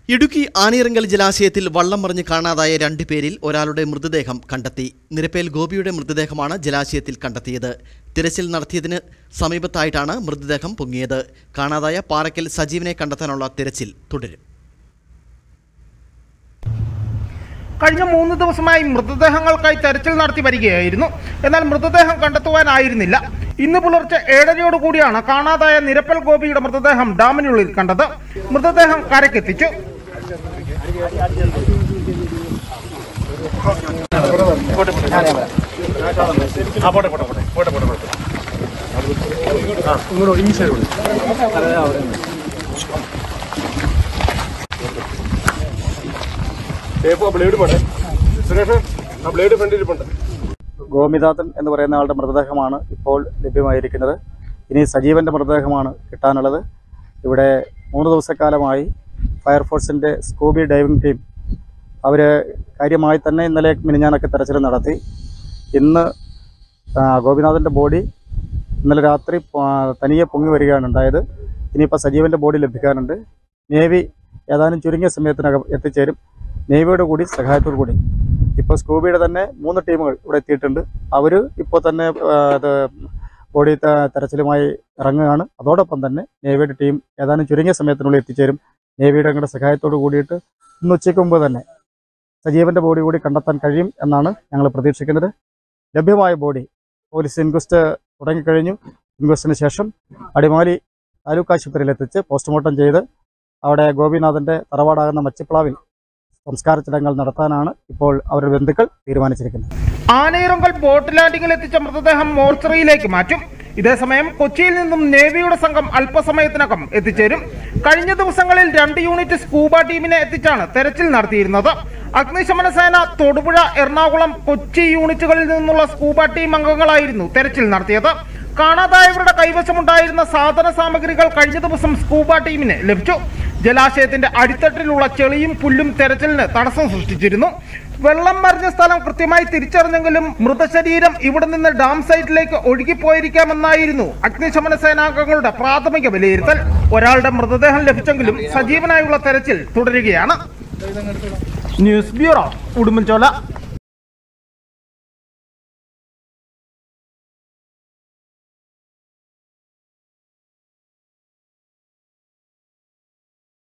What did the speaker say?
ഇടുക്കി ആണിയറങ്കൽ ജലാശയത്തിൽ വള്ളം മറിഞ്ഞ് കാണാതായ രണ്ട് പേരിൽ ഒരാളുടെ മൃതദേഹം കണ്ടെത്തി നിരപ്പേൽ ഗോപിയുടെ മൃതദേഹമാണ് ജലാശയത്തിൽ കണ്ടെത്തിയത് തിരച്ചിൽ നടത്തിയതിന് സമീപത്തായിട്ടാണ് മൃതദേഹം പൊങ്ങിയത് കാണാതായ പാറയ്ക്കൽ സജീവനെ കണ്ടെത്താനുള്ള തിരച്ചിൽ തുടരും കഴിഞ്ഞ മൂന്ന് ദിവസമായി മൃതദേഹങ്ങൾക്കായി തെരച്ചിൽ നടത്തി വരികയായിരുന്നു എന്നാൽ മൃതദേഹം കണ്ടെത്തുവാനായിരുന്നില്ല ഇന്ന് പുലർച്ചെ ഏഴരയോട് കൂടിയാണ് കാണാതായ നിരപ്പൽ ഗോപിയുടെ മൃതദേഹം ഡാമിനുള്ളിൽ കണ്ടത് മൃതദേഹം കരക്കെത്തിച്ചു ടേപ്പ് ആ ബ്ലേഡ് പോട്ടെ സുരേഷ് ആ ബ്ലേഡ് ഫ്രണ്ടിൽ ഇരിപ്പുണ്ട് ഗോമിതാതൻ എന്ന് പറയുന്ന ആളുടെ മൃതദേഹമാണ് ഇപ്പോൾ ലഭ്യമായിരിക്കുന്നത് ഇനി സജീവന്റെ മൃതദേഹമാണ് കിട്ടാനുള്ളത് ഇവിടെ മൂന്ന് ദിവസക്കാലമായി ഫയർഫോഴ്സിൻ്റെ സ്കൂബി ഡൈവിംഗ് ടീം അവർ കാര്യമായി തന്നെ ഇന്നലെ മിനിഞ്ഞാനൊക്കെ തെരച്ചിൽ നടത്തി ഇന്ന് ആ, ഗോപിനാഥൻ്റെ ബോഡി ഇന്നലെ രാത്രി ആ, തനിയെ പൊങ്ങി വരികയാണ് ഉണ്ടായത് ഇനിയിപ്പോൾ സജീവൻ്റെ ബോഡി ലഭിക്കാനുണ്ട് നേവി ഏതാനും ചുരുങ്ങിയ സമയത്തിനകം എത്തിച്ചേരും നേവിയുടെ കൂടി സഹായത്തോടു കൂടി ഇപ്പോൾ സ്കൂബിയുടെ തന്നെ മൂന്ന് ടീമുകൾ ഇവിടെ എത്തിയിട്ടുണ്ട് അവർ ഇപ്പോൾ തന്നെ ആ, ഇത് ബോഡി ത- തെരച്ചിലുമായി ഇറങ്ങുകയാണ് അതോടൊപ്പം തന്നെ നേവിയുടെ ടീം ഏതാനും ചുരുങ്ങിയ സമയത്തിനുള്ളിൽ എത്തിച്ചേരും നേവിയുടെ കൂടെ സഹായത്തോടു കൂടിയിട്ട് ഇന്ന് ഉച്ചയ്ക്ക് മുമ്പ് തന്നെ സജീവന്റെ ബോഡി കൂടി കണ്ടെത്താൻ കഴിയും എന്നാണ് ഞങ്ങൾ പ്രതീക്ഷിക്കുന്നത് ലഭ്യമായ ബോഡി പോലീസ് ഇൻക്വസ്റ്റ് തുടങ്ങിക്കഴിഞ്ഞു ഇൻക്വസ്റ്റിന് ശേഷം അടിമാലി താലൂക്ക് ആശുപത്രിയിൽ എത്തിച്ച് പോസ്റ്റ്മോർട്ടം ചെയ്ത് അവിടെ ഗോപിനാഥന്റെ തറവാടാകുന്ന മച്ചിപ്ലാവിൽ സംസ്കാര ചടങ്ങുകൾ നടത്താനാണ് ഇപ്പോൾ അവരുടെ ബന്ധുക്കൾ തീരുമാനിച്ചിരിക്കുന്നത് ആനയിറങ്കൽ ബോട്ട് ലാൻഡിംഗിൽ എത്തിച്ച മൃതദേഹം മോർച്ചറിയിലേക്ക് മാറ്റും ഇതേസമയം കൊച്ചിയിൽ നിന്നും നേവിയുടെ സംഘം അല്പസമയത്തിനകം എത്തിച്ചേരും കഴിഞ്ഞ ദിവസങ്ങളിൽ രണ്ട് യൂണിറ്റ് സ്കൂബ ടീമിനെ എത്തിച്ചാണ് തെരച്ചിൽ നടത്തിയിരുന്നത് അഗ്നിശമന സേന തൊടുപുഴ എറണാകുളം കൊച്ചി യൂണിറ്റുകളിൽ നിന്നുള്ള സ്കൂബ ടീം അംഗങ്ങളായിരുന്നു തെരച്ചിൽ നടത്തിയത് കാണാതായവരുടെ കൈവശമുണ്ടായിരുന്ന സാധന സാമഗ്രികൾ കഴിഞ്ഞ ദിവസം സ്കൂബ ടീമിന് ലഭിച്ചു ജലാശയത്തിന്റെ അടിത്തട്ടിലുള്ള ചെളിയും പുല്ലും തെരച്ചിലിന് തടസ്സം സൃഷ്ടിച്ചിരുന്നു വെള്ളം മറിഞ്ഞ സ്ഥലം കൃത്യമായി തിരിച്ചറിഞ്ഞെങ്കിലും മൃതശരീരം ഇവിടെ നിന്ന് ഡാം സൈറ്റിലേക്ക് ഒഴുകിപ്പോയിരിക്കാമെന്നായിരുന്നു അഗ്നിശമന സേനാംഗങ്ങളുടെ പ്രാഥമിക വിലയിരുത്തൽ ഒരാളുടെ മൃതദേഹം ലഭിച്ചെങ്കിലും സജീവനായുള്ള തെരച്ചിൽ തുടരുകയാണ് ന്യൂസ് ബ്യൂറോ ഉടുമ്പൻചോല